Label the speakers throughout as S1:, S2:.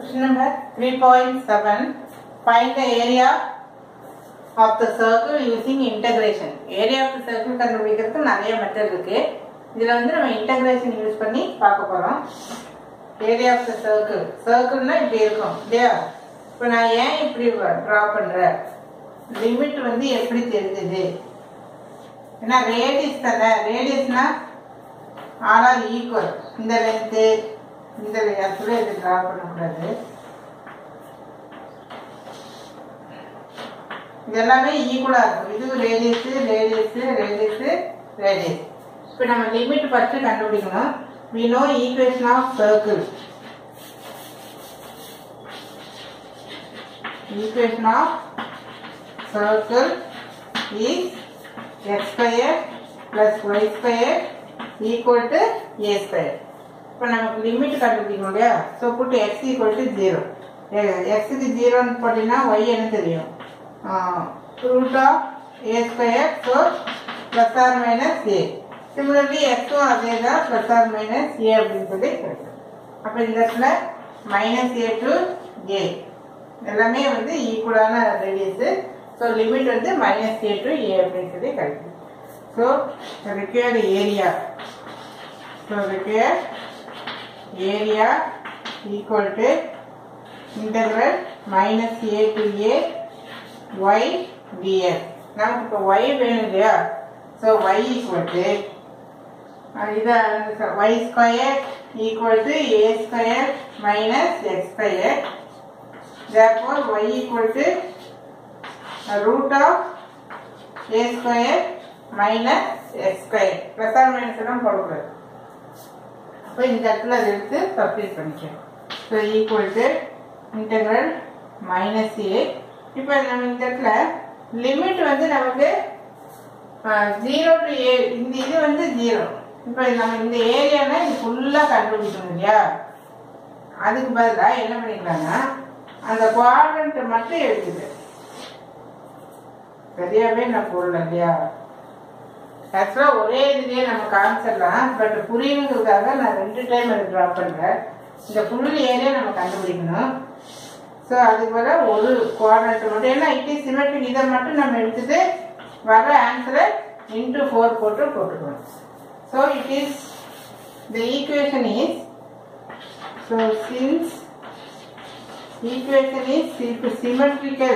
S1: Question number 3.7. Find the area of the circle using integration. Area of the circle கண்டுபிடிக்கிறதுக்கு நிறைய method இருக்கு இதுல வந்து நம்ம இன்டகிரேஷன் யூஸ் பண்ணி பார்க்க போறோம் ஏரியா ஆஃப் த சர்க்கிள் சர்க்கிள்னா இப்படி இருக்கும் இல்லையா இப்போ நான் ஏன் இப்படி ட்ரா பண்றேன் லிமிட் வந்து எப்படி தெரிஞ்சது ஏன்னா ரேடியஸ் தானே ரேடியஸ்னா ஆல் ஆர் ஈக்குவல் இந்த லென்த்து இந்த ஆக்சுவலாக இது ட்ரா பண்ணக்கூடாது இது எல்லாமே ஈக்குவலாக இருக்கும் இது ரேடியஸு ரேடியஸு ரேடியஸு ரேடியஸ் இப்போ நம்ம லிமிட் ஃபஸ்ட்டு கண்டுபிடிக்கணும் we know equation of circle equation of circle is x square plus y square equal to a square இப்போ நமக்கு லிமிட் கண்டுபிடிக்கணும் இல்லையா so put x equal to zero எக்ஸுக்கு ஜீரோன்னு போட்டிங்கன்னா ஒய் என்ன தெரியும் root of a square so plus or minus a similarly எக்ஸும் அதே தான் ப்ளஸ் ஆர் மைனஸ் ஏ அப்படின்னு சொல்லி கிடைக்கும் அப்போ இந்த இடத்துல மைனஸ் ஏ டு ஏ எல்லாமே வந்து ஈக்குவலான ரேடியஸு ஸோ லிமிட் வந்து மைனஸ் ஏ டு ஏ அப்படின்னு சொல்லி கிடைக்கும் so required area so required area equal to integral minus a to a y dx நமக்கு இப்போ ஒய் வேணும் இல்லையா ஸோ ஒய் ஈக்குவல் டு இதை y square equal to a square minus x square therefore y equal to uh, root of a square minus x square plus or minus எல்லாம் போடக்கூடாது அப்போ இந்த இடத்துல அதை எடுத்து சப்ஸ்டிட் பண்ணிக்கலாம் so equal to integral minus a இப்போ நம்ம இந்த இடத்துல லிமிட் வந்து நமக்கு ஜீரோ டு ஏ இந்த இது வந்து ஜீரோ இப்போ நம்ம இந்த ஏரியானா இது ஃபுல்லாக கண்டுபிடிக்கணும் இல்லையா அதுக்கு பதிலாக என்ன பண்ணிக்கலாம்னா அந்த குவாட்ரண்ட் மட்டும் எழுதுது சரியாவே நான் போடல இல்லையா ஆக்சுவலாக ஒரே இதுலேயே நம்ம காமிச்சிடலாம் பட் புரியணுங்கிறதுக்காக நான் ரெண்டு டைம் அதை ட்ரா பண்ணுறேன் இந்த ஃபுல் ஏரியா நம்ம கண்டுபிடிக்கணும் ஸோ அதுக்கு வர ஒரு குவாட்ரண்ட் மட்டும் ஏன்னா இட்டி சிமெட்ரிக் இதை மட்டும் நம்ம எடுத்துட்டு வர ஆன்சரை இன்ட்டு ஃபோர் போட்டு போட்டுக்கணும் so it is the equation is so since equation is symmetrical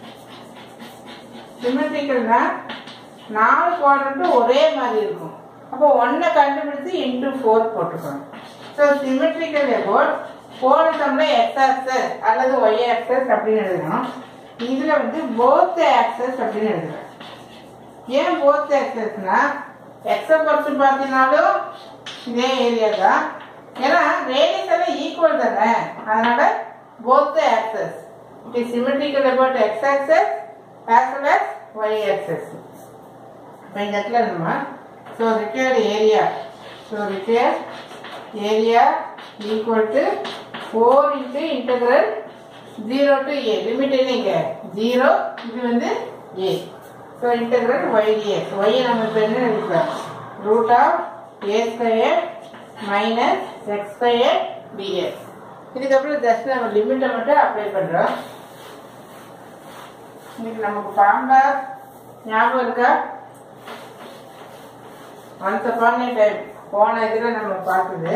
S1: symmetricalனா நாலு குவாட்ரண்ட்டும் ஒரே மாதிரி இருக்கும் அப்போ ஒன்றை கண்டுபிடிச்சு இன்டூ ஃபோர் போட்டுக்கணும் ஸோ சிமெட்ரிக்கல் அபவுட் போன சம்ல எக்ஸ் ஆக்சஸ் அல்லது ஒய் ஆக்சஸ் அப்படின்னு எழுதணும் இதில் வந்து போத் ஆக்சஸ் அப்படின்னு எழுதுறேன் ஏன் போத் ஆக்சஸ்னா எக்ஸை பொறுத்து பார்த்தீங்கன்னாலும் இதே ஏரியா தான் ஏன்னா ரேடியஸ் எல்லாம் ஈக்குவல் தானே அதனால both the axes. It is symmetrical about x axis as well as y axis. இப்போ இந்த இடத்துல நம்ம so required area so required area equal to 4 into integral 0 to a limit என்னங்க 0 இது வந்து a so integral y dx y நம்ம இப்போ என்ன எழுதிக்கலாம் root of a square minus x square dx இதுக்கப்புறம் ஜஸ்ட் நம்ம லிமிட்டை மட்டும் அப்ளை பண்ணுறோம் இன்னைக்கு நமக்கு பாம்பா ஞாபகம் இருக்கா ஒன்ஸ் அப்பான் டைம் போன இதில் நம்ம பார்த்தது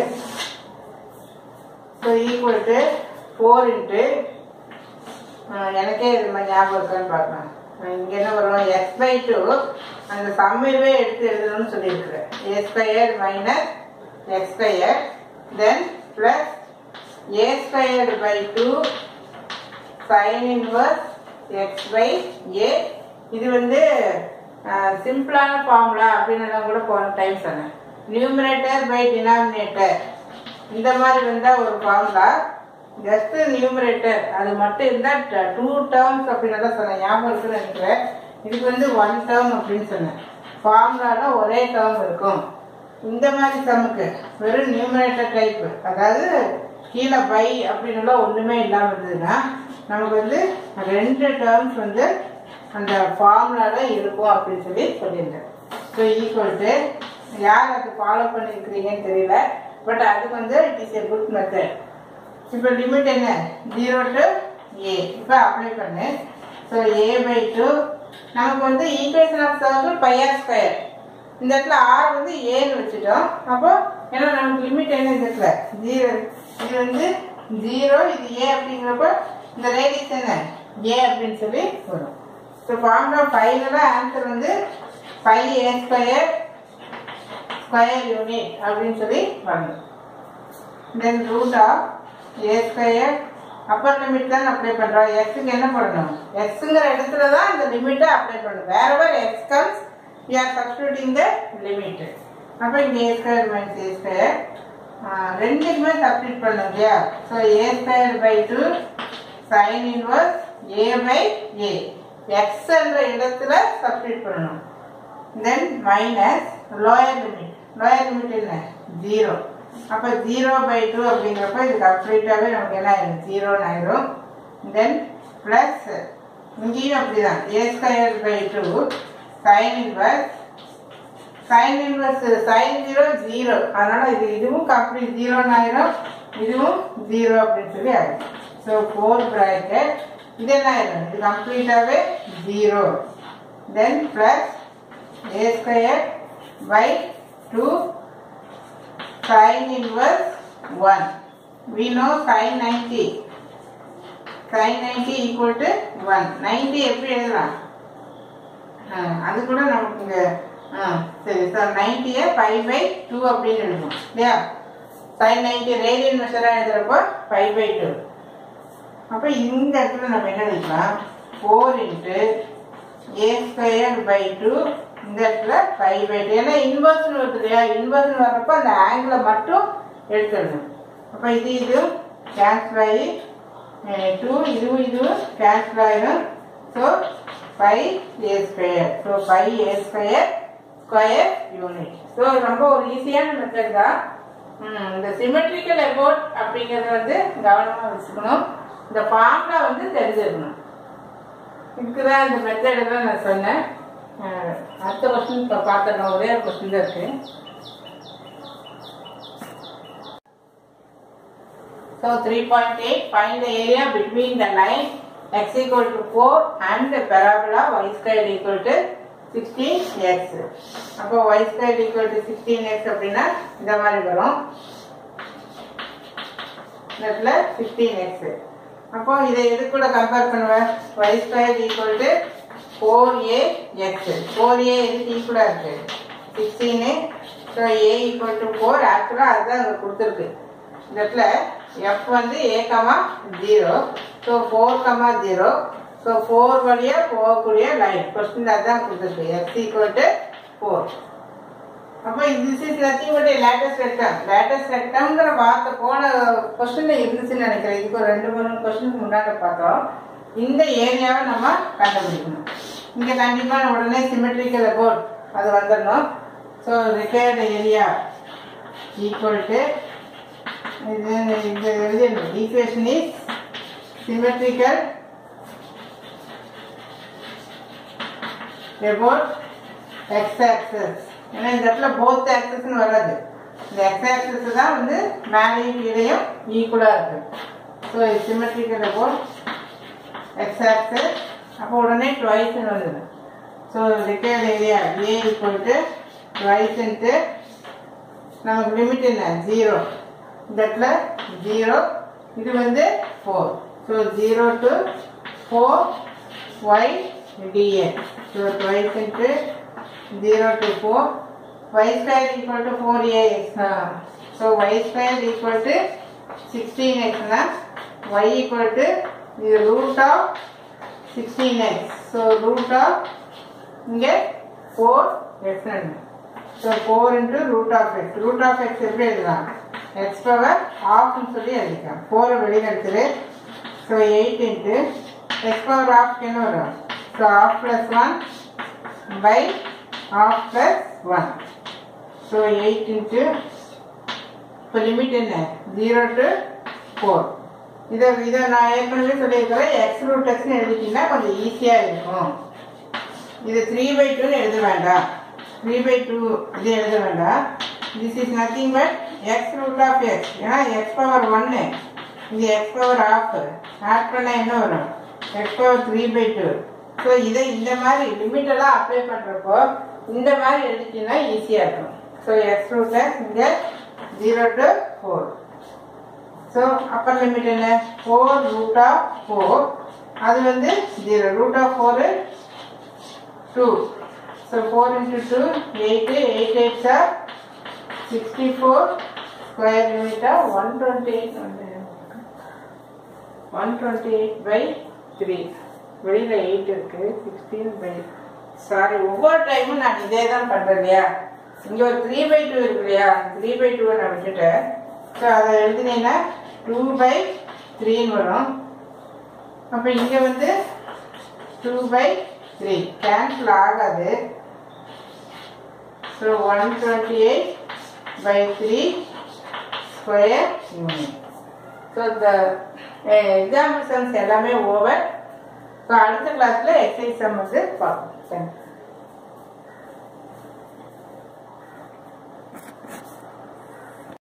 S1: so equal to four into எனக்கே இது மாதிரி ஞாபகம் இருக்கான்னு பார்க்கலாம் இங்கே என்ன வரும் எக்ஸ் பை டூ அந்த சம்மையவே எடுத்து எழுதணும்னு சொல்லியிருக்கிறேன் a square minus x square then plus a squared by 2 sin inverse x by a இது வந்து சிம்பிளான ஃபார்முலா அப்படின்னு கூட போன டைம் சொன்னேன் நியூமரேட்டர் பை டினாமினேட்டர் இந்த மாதிரி வந்தால் ஒரு ஃபார்முலா ஜஸ்ட் நியூமரேட்டர் அது மட்டும் இருந்தால் டூ டேர்ம்ஸ் அப்படின்னு தான் சொன்னேன் ஞாபகம் இருக்குன்னு நினைக்கிறேன் இதுக்கு வந்து ஒன் டேர்ம் அப்படின்னு சொன்னேன் ஃபார்முலால ஒரே டேர்ம் இருக்கும் இந்த மாதிரி சமுக்கு வெறும் நியூமரேட்டர் டைப் அதாவது கீழே பை அப்படின்னு ஒன்றுமே இல்லாமல் இருந்ததுன்னா நமக்கு வந்து ரெண்டு டேர்ம்ஸ் வந்து அந்த ஃபார்முலாவில் இருக்கும் அப்படின்னு சொல்லி சொல்லியிருந்தேன் ஸோ ஈக்குவல் டு யார் அது ஃபாலோ பண்ணியிருக்கிறீங்கன்னு தெரியல பட் அதுக்கு வந்து it is a good method இப்போ லிமிட் என்ன ஜீரோ டு ஏ இப்போ அப்ளை பண்ணு ஸோ ஏ பை டூ நமக்கு வந்து equation of circle pi r square இந்த இடத்துல ஆர் வந்து ஏன்னு வச்சுட்டோம் அப்போ ஏன்னா நமக்கு லிமிட் என்ன இந்த இடத்துல ஜீரோ இது வந்து ஜீரோ இது ஏ அப்படிங்கிறப்ப இந்த ரேடியஸ் என்ன ஏ அப்படின்னு சொல்லி வரும் ஸோ ஃபார்முலா ஃபைனலாக ஆன்சர் வந்து pi a square square unit அப்படின்னு சொல்லி வரணும் then root of a square upper limit தான் அப்ளை பண்ணுறோம் எக்ஸுக்கு என்ன பண்ணணும் எக்ஸுங்கிற இடத்துல தான் இந்த லிமிட்டை அப்ளை பண்ணணும் வேற x comes we are substituting the limit அப்போ இங்கே a square minus a square ரெண்டுக்குமே சப்ஸ்டியூட் பண்ணணும் இல்லையா so a square by two sine inverse a by a x என்ற இடத்துல சப்ஸ்டியூட் பண்ணணும் then minus lower limit lower limit என்ன zero அப்போ ஜீரோ பை டூ அப்படிங்கிறப்ப இது கம்ப்ளீட்டாகவே நமக்கு என்ன ஆயிடும் ஜீரோன்னு ஆயிடும் தென் ப்ளஸ் இங்கேயும் அப்படிதான் a square by two sine inverse sine inverse sine zero zero அதனால இது இதுவும் கம்ப்ளீட் ஜீரோன்னு ஆயிரும் இதுவும் ஜீரோ அப்படின்னு சொல்லி ஆயிடும் ஸோ ஃபோர் ப்ராக்கெட் இது என்ன ஆயிடும் இது கம்ப்ளீட்டாகவே zero then plus a square by 2 sin inverse 1. We know sin 90. sin 90 equal to 1. 90 எப்படி எழுதலாம் ஆ, அது கூட நமக்கு இங்க ஆ, சரி சார் நைன்டியை ஃபைவ் பை டூ அப்படின்னு எழுதணும் இல்லையா சைன் நைன்டி ரேடியன் மெஷராக எழுதுறப்போ ஃபைவ் பை டூ அப்போ இந்த இடத்துல நம்ம என்ன எழுதிக்கலாம் four into a square by two இந்த இடத்துல ஃபைவ் பை டூ ஏன்னா இன்வர்ஸ்னு வருது இல்லையா இன்வர்ஸ்னு வர்றப்போ அந்த ஆங்கிளை மட்டும் எடுத்துடணும் அப்போ இது இது கேன்சல் ஆகி டூ இதுவும் இதுவும் கேன்சல் ஆயிடும் so pi a square so pi a square square unit so ரொம்ப ஒரு ஈஸியான மெத்தட் தான் ம், இந்த சிமெட்ரிக்கல் அபவுட் அப்படிங்கிறத வந்து கவனமாக வச்சுக்கணும் இந்த ஃபார்முலா வந்து தெரிஞ்சிருக்கணும் இதுக்குதான் இந்த மெத்தட் தான் நான் சொன்னேன் அஹ், அடுத்த கொஸ்டின் இப்போ பார்த்துடணும் ஒரே ஒரு கொஸ்டின் தான் இருக்கு So 3.8 find the area between the line x equal to 4 and the parabola y squared equal to 16x. அப்போ y squared equal to 16x அப்படின்னா இந்த மாதிரி வரும் இந்த இடத்துல 16x. அப்போ இதை எது கூட கம்பேர் பண்ணுவேன் y squared equal to 4ax. 4a எதுக்கு ஈக்குவலா இருக்கு 16 ஸோ a equal to 4 ஆக்சுவலாக அதுதான் அங்கே கொடுத்துருக்கு இந்த இடத்துல எஃப் வந்து a comma zero so four comma zero so four வழியாக போகக்கூடிய லைன் கொஸ்டின் அதான் கொடுத்துருக்கு எக்ஸ் ஈக்குவல் டு ஃபோர் அப்போ this is nothing but a latest rectum latest rectumங்கிற வார்த்தை போன கொஸ்டின்ல இருந்துச்சுன்னு நினைக்கிறேன் இதுக்கு ஒரு ரெண்டு மூணு கொஸ்டினுக்கு முன்னாடி பார்த்தோம் இந்த ஏரியாவை நம்ம கண்டுபிடிக்கணும் இங்க கண்டிப்பா உடனே சிமெட்ரிக்கல் அபவுட் அது வந்துடணும் so required area equal to இது இந்த எழுதிடணும் equation is symmetrical about x axis ஏன்னா இந்த இடத்துல போத் ஆக்சஸ்னு வராது இந்த எக்ஸ் ஆக்சஸ் தான் வந்து மேலேயும் கீழேயும் ஈக்குவலாக இருக்கு so symmetrical about x axis அப்போ உடனே டுவைஸ்னு வந்தது so required area a equal to twice into நமக்கு லிமிட் என்ன ஜீரோ இந்த இடத்துல ஜீரோ இது வந்து four so zero to four y dx so twice into zero to four y square equal to four a x so y square equal to sixteen எக்ஸ்னா y equal to இது root of sixteen x so root of இங்கே four X so four into root of x root of x எப்படி எழுதலாம் X power ஆஃப்னு சொல்லி எழுதிக்கலாம் ஃபோரை வெளியில் எடுத்துரு so eight into x power ஆஃப்க்கு என்ன வரும் so half plus one by half plus one so eight into இப்போ லிமிட் என்ன ஜீரோ டு ஃபோர் இதை இதை நான் ஏற்கனவே சொல்லியிருக்கிறேன் எக்ஸ் ரூட் எக்ஸ்னு எழுதிட்டீங்கன்னா கொஞ்சம் ஈஸியாக இருக்கும் இது த்ரீ பை டூன்னு எழுத வேண்டாம் த்ரீ பை டூ இது எழுத வேண்டாம் this is nothing but x root of x ஏன்னா எக்ஸ் பவர் ஒன்னு இங்கே எக்ஸ் பவர் ஆஃப் ஆட் பண்ணால் என்ன வரும் x power three by two so இதை இந்த மாதிரி லிமிட் எல்லாம் அப்ளை பண்ணுறப்போ இந்த மாதிரி எழுதிட்டீங்கன்னா ஈஸியாக இருக்கும் ஸோ எக்ஸ் ரூட்டை இங்கே zero to four so upper limit என்ன ஃபோர் ரூட் ஆஃப் ஃபோர் அது வந்து zero root of four two so four into two eight eight eights are sixty four square லிமிட்டாக ஒன் டுவெண்ட்டி எயிட் வந்து one twenty eight by three வெளியில் eight இருக்குது sixteen by sorry ஒவ்வொரு டைமும் நான் இதே தான் பண்ணுறேன் இல்லையா இங்கே ஒரு த்ரீ பை டூ இருக்கு இல்லையா த்ரீ பை டூவை நான் விட்டுட்டேன் ஸோ அதை எழுதினீங்கன்னா டூ பை த்ரீன்னு வரும் அப்போ இங்கே வந்து டூ பை த்ரீ கேன்சல் ஆகாது so one twenty eight by three square unit so இந்த எக்ஸாம்பிள் சம்ஸ் எல்லாமே ஓவர் ஸோ அடுத்த கிளாஸில் எக்ஸசைஸ் சம் வந்து பார்ப்போம் தேங்க்யூ